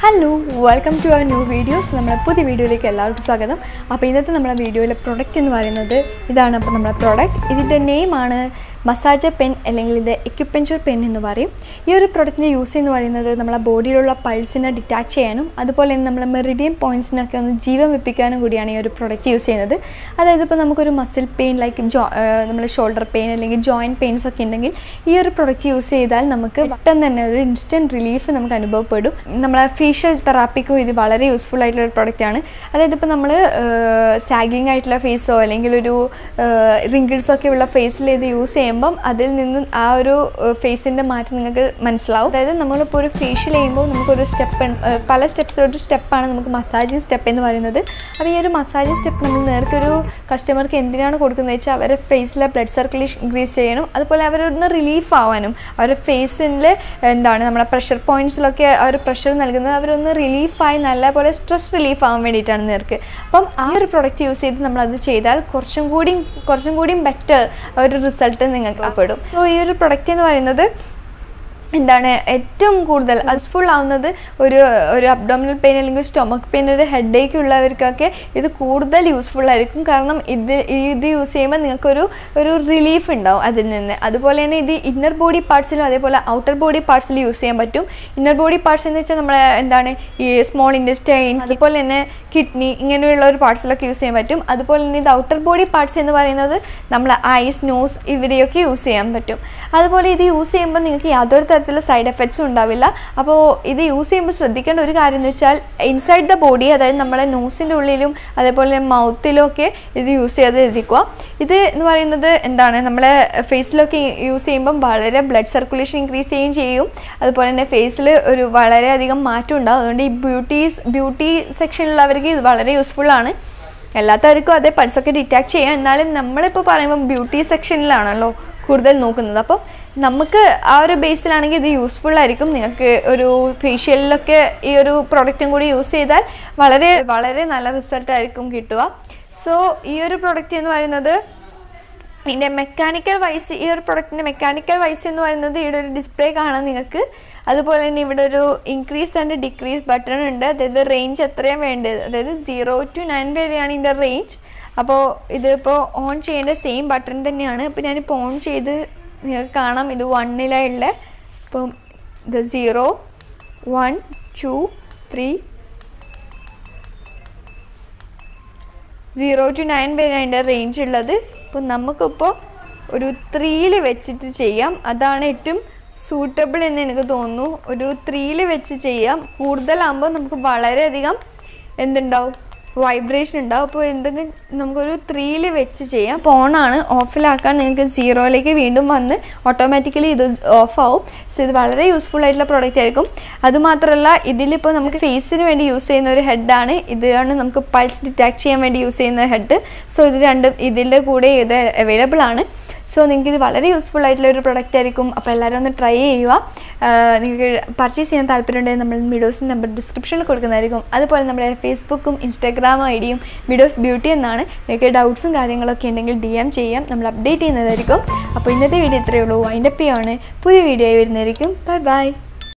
hello welcome to our new videos നമ്മുടെ പുതിയ വീഡിയോയിലേക്ക് എല്ലാവർക്കും സ്വാഗതം അപ്പോൾ ഇന്നത്തെ നമ്മുടെ വീഡിയോയിലെ പ്രൊഡക്റ്റ് എന്ന് പറയുന്നത് ഇതാണ് അപ്പോൾ നമ്മുടെ പ്രോഡക്റ്റ് ഇതിൻ്റെ നെയിമാണ് മസാജ പെൻ അല്ലെങ്കിൽ ഇത് എക്യുപ്പഞ്ചർ പെൻ എന്ന് പറയും ഈ ഒരു പ്രൊഡക്റ്റിൻ്റെ യൂസ് എന്ന് പറയുന്നത് നമ്മളെ ബോഡിയിലുള്ള പൾസിനെ ഡിറ്റാച്ച് ചെയ്യാനും അതുപോലെ തന്നെ നമ്മളെ മെറിഡിയൻ പോയിൻറ്റ്സിനൊക്കെ ഒന്ന് ജീവൻ വെപ്പിക്കാനും കൂടിയാണ് ഈ ഒരു പ്രൊഡക്റ്റ് യൂസ് ചെയ്യുന്നത് അതായത് ഇപ്പോൾ നമുക്കൊരു മസിൽ പെയിൻ ലൈക്ക് ജോ നമ്മൾ ഷോൾഡർ പെയിൻ അല്ലെങ്കിൽ ജോയിൻറ്റ് പെയിൻസ് ഒക്കെ ഉണ്ടെങ്കിൽ ഈ ഒരു പ്രൊഡക്റ്റ് യൂസ് ചെയ്താൽ നമുക്ക് പെട്ടെന്ന് തന്നെ ഒരു ഇൻസ്റ്റൻറ്റ് റിലീഫ് നമുക്ക് അനുഭവപ്പെടും നമ്മളെ ഫേഷ്യൽ തെറാപ്പിക്കും ഇത് വളരെ യൂസ്ഫുൾ ആയിട്ടുള്ള ഒരു പ്രൊഡക്റ്റാണ് അതായത് ഇപ്പോൾ നമ്മൾ സാഗിങ് ആയിട്ടുള്ള ഫേസോ അല്ലെങ്കിൽ ഒരു റിങ്കിൾസോ ഒക്കെ ഉള്ള ഫേസിൽ ഇത് യൂസ് ചെയ്യുമ്പം അതിൽ നിന്ന് ആ ഒരു ഫേസിൻ്റെ മാറ്റം നിങ്ങൾക്ക് മനസ്സിലാവും അതായത് നമ്മളിപ്പോൾ ഒരു ഫേഷ്യൽ ചെയ്യുമ്പോൾ നമുക്കൊരു സ്റ്റെപ്പ് പല സ്റ്റെപ്സ് ഒരു സ്റ്റെപ്പാണ് നമുക്ക് മസാജിങ് സ്റ്റെപ്പ് എന്ന് പറയുന്നത് അപ്പോൾ ഈ ഒരു മസാജിങ് സ്റ്റെപ്പ് നമ്മൾ നേരത്തൊരു കസ്റ്റമർക്ക് എന്തിനാണ് കൊടുക്കുന്നത് വെച്ചാൽ അവരുടെ ഫേസിലെ ബ്ലഡ് സർക്കുലേഷൻ ഇൻക്രീസ് ചെയ്യണം അതുപോലെ അവരൊന്ന് റിലീഫ് ആവാനും അവരുടെ ഫേസിൽ എന്താണ് നമ്മളെ പ്രഷർ പോയിന്റ്സിലൊക്കെ ആ ഒരു പ്രഷർ നൽകുന്നത് അവരൊന്ന് റിലീഫായി നല്ലപോലെ സ്ട്രെസ് റിലീഫ് ആവാൻ വേണ്ടിയിട്ടാണ് നേർക്ക് അപ്പം ആ ഒരു പ്രൊഡക്റ്റ് യൂസ് ചെയ്ത് നമ്മളത് ചെയ്താൽ കുറച്ചും കൂടി കുറച്ചും കൂടിയും ബെറ്റർ ഒരു റിസൾട്ട് നിങ്ങൾക്ക് പെടും സോ ഈ ഒരു പ്രൊഡക്റ്റ് എന്ന് പറയുന്നത് എന്താണ് ഏറ്റവും കൂടുതൽ യൂസ്ഫുൾ ആവുന്നത് ഒരു ഒരു അബ്ഡോമിനൽ പെയിൻ അല്ലെങ്കിൽ സ്റ്റൊമക്ക് പെയിൻ ഒരു ഹെഡ് ഏക്ക് ഉള്ളവർക്കൊക്കെ ഇത് കൂടുതൽ യൂസ്ഫുൾ ആയിരിക്കും കാരണം ഇത് ഇത് യൂസ് ചെയ്യുമ്പോൾ നിങ്ങൾക്കൊരു ഒരു റിലീഫ് ഉണ്ടാവും അതിൽ നിന്ന് അതുപോലെ തന്നെ ഇത് ഇന്നർ ബോഡി പാർട്സിലും അതേപോലെ ഔട്ടർ ബോഡി പാർട്സിൽ യൂസ് ചെയ്യാൻ പറ്റും ഇന്നർ ബോഡി പാർട്സ് എന്ന് വെച്ചാൽ നമ്മളെ എന്താണ് ഈ സ്മോൾ ഇൻഡസ്റ്റൈൻ അതുപോലെ തന്നെ കിഡ്നി ഇങ്ങനെയുള്ള ഒരു പാർട്സിലൊക്കെ യൂസ് ചെയ്യാൻ പറ്റും അതുപോലെ തന്നെ ഇത് ഔട്ടർ ബോഡി പാർട്സ് എന്ന് പറയുന്നത് നമ്മളെ ഐസ് നോസ് ഇവരെയൊക്കെ യൂസ് ചെയ്യാൻ പറ്റും അതുപോലെ ഇത് യൂസ് ചെയ്യുമ്പോൾ നിങ്ങൾക്ക് യാതൊരു തരത്തിലുള്ള സൈഡ് എഫക്ട്സും ഉണ്ടാവില്ല അപ്പോൾ ഇത് യൂസ് ചെയ്യുമ്പോൾ ശ്രദ്ധിക്കേണ്ട ഒരു കാര്യം എന്ന് വെച്ചാൽ ഇൻസൈഡ് ദ ബോഡി അതായത് നമ്മളെ നോസിൻ്റെ ഉള്ളിലും അതേപോലെ മൗത്തിലും ഒക്കെ ഇത് യൂസ് ചെയ്യാതെ ഇരിക്കുക ഇത് എന്ന് പറയുന്നത് എന്താണ് നമ്മളെ ഫേസിലൊക്കെ യൂസ് ചെയ്യുമ്പം വളരെ ബ്ലഡ് സർക്കുലേഷൻ ഇൻക്രീസ് ചെയ്യുകയും ചെയ്യും അതുപോലെ തന്നെ ഫേസിൽ ഒരു വളരെയധികം മാറ്റം ഉണ്ടാകും അതുകൊണ്ട് ഈ ബ്യൂട്ടീസ് ബ്യൂട്ടി സെക്ഷനിലുള്ളവർക്ക് ഇത് വളരെ യൂസ്ഫുൾ ആണ് എല്ലാത്തവർക്കും അതേ പൾസൊക്കെ ഡിറ്റാക്ട് ചെയ്യാം എന്നാലും നമ്മളിപ്പോൾ പറയുമ്പോൾ ബ്യൂട്ടി സെക്ഷനിലാണല്ലോ കൂടുതൽ നോക്കുന്നത് അപ്പോൾ നമുക്ക് ആ ഒരു ബേസിലാണെങ്കിൽ ഇത് യൂസ്ഫുൾ ആയിരിക്കും നിങ്ങൾക്ക് ഒരു ഫേഷ്യലിലൊക്കെ ഈ ഒരു പ്രൊഡക്റ്റും കൂടി യൂസ് ചെയ്താൽ വളരെ വളരെ നല്ല റിസൾട്ട് ആയിരിക്കും കിട്ടുക സോ ഈ ഒരു പ്രൊഡക്റ്റ് എന്ന് പറയുന്നത് ഇതിൻ്റെ മെക്കാനിക്കൽ വൈസ് ഈ ഒരു പ്രൊഡക്റ്റിൻ്റെ മെക്കാനിക്കൽ വൈസ് എന്ന് പറയുന്നത് ഇവിടെ ഒരു ഡിസ്പ്ലേ കാണാം നിങ്ങൾക്ക് അതുപോലെ തന്നെ ഇവിടെ ഒരു ഇൻക്രീസ് ആൻഡ് ഡിക്രീസ് ബട്ടൺ ഉണ്ട് അതായത് റേഞ്ച് എത്രയും വേണ്ടത് അതായത് സീറോ ടു നയൻ വരെയാണ് ഇതിൻ്റെ റേഞ്ച് അപ്പോൾ ഇതിപ്പോൾ ഓൺ ചെയ്യേണ്ട സെയിം ബട്ടൺ തന്നെയാണ് അപ്പോൾ ഞാനിപ്പോൾ ഓൺ ചെയ്ത് നിങ്ങൾക്ക് കാണാം ഇത് വണ്ണിലുള്ള ഇപ്പം ഇത് zero one two three zero two nine വരെ അതിൻ്റെ റേഞ്ച് ഉള്ളത് ഇപ്പോൾ നമുക്കിപ്പോൾ ഒരു ത്രീയിൽ വെച്ചിട്ട് ചെയ്യാം അതാണ് ഏറ്റവും സൂട്ടബിൾ എന്ന് എനിക്ക് തോന്നുന്നു ഒരു ത്രീയിൽ വെച്ച് ചെയ്യാം കൂടുതലാകുമ്പോൾ നമുക്ക് വളരെയധികം എന്തുണ്ടാവും വൈബ്രേഷൻ ഉണ്ടാവും അപ്പോൾ എന്തെങ്കിലും നമുക്കൊരു ത്രീയിൽ വെച്ച് ചെയ്യാം ഫോണാണ് ഓഫിലാക്കാൻ നിങ്ങൾക്ക് സീറോയിലേക്ക് വീണ്ടും വന്ന് ഓട്ടോമാറ്റിക്കലി ഇത് ഓഫ് ആവും സോ ഇത് വളരെ യൂസ്ഫുൾ ആയിട്ടുള്ള പ്രോഡക്റ്റ് ആയിരിക്കും അതുമാത്രമല്ല ഇതിലിപ്പോൾ നമുക്ക് ഫേസിന് വേണ്ടി യൂസ് ചെയ്യുന്ന ഒരു ഹെഡാണ് ഇതാണ് നമുക്ക് പൾസ് ഡിറ്റാക്ട് ചെയ്യാൻ വേണ്ടി യൂസ് ചെയ്യുന്ന ഹെഡ് സോ ഇത് രണ്ടും ഇതിൻ്റെ കൂടെ ഇത് അവൈലബിൾ ആണ് സോ നിങ്ങൾക്ക് ഇത് വളരെ യൂസ്ഫുൾ ആയിട്ടുള്ള ഒരു പ്രൊഡക്റ്റ് ആയിരിക്കും അപ്പോൾ എല്ലാവരും ഒന്ന് ട്രൈ ചെയ്യുക നിങ്ങൾക്ക് പർച്ചേസ് ചെയ്യാൻ താല്പര്യമുണ്ടെങ്കിൽ നമ്മൾ മിഡോസ് നമ്പർ ഡിസ്ക്രിപ്ഷനിൽ കൊടുക്കുന്നതായിരിക്കും അതുപോലെ നമ്മുടെ ഫേസ്ബുക്കും ഇൻസ്റ്റാഗ്രാം ഐ ഡിയും മിഡോസ് ബ്യൂട്ടി എന്നാണ് നിങ്ങൾക്ക് ഡൗട്ട്സും കാര്യങ്ങളൊക്കെ ഉണ്ടെങ്കിൽ ഡി എം ചെയ്യാം നമ്മൾ അപ്ഡേറ്റ് ചെയ്യുന്നതായിരിക്കും അപ്പോൾ ഇന്നത്തെ വീഡിയോ ഇത്രയേ ഉള്ളൂ വൈൻഡപ്പ് ചെയ്യാണ് പുതിയ വീഡിയോ ആയി വരുന്നതായിരിക്കും ബൈ ബൈ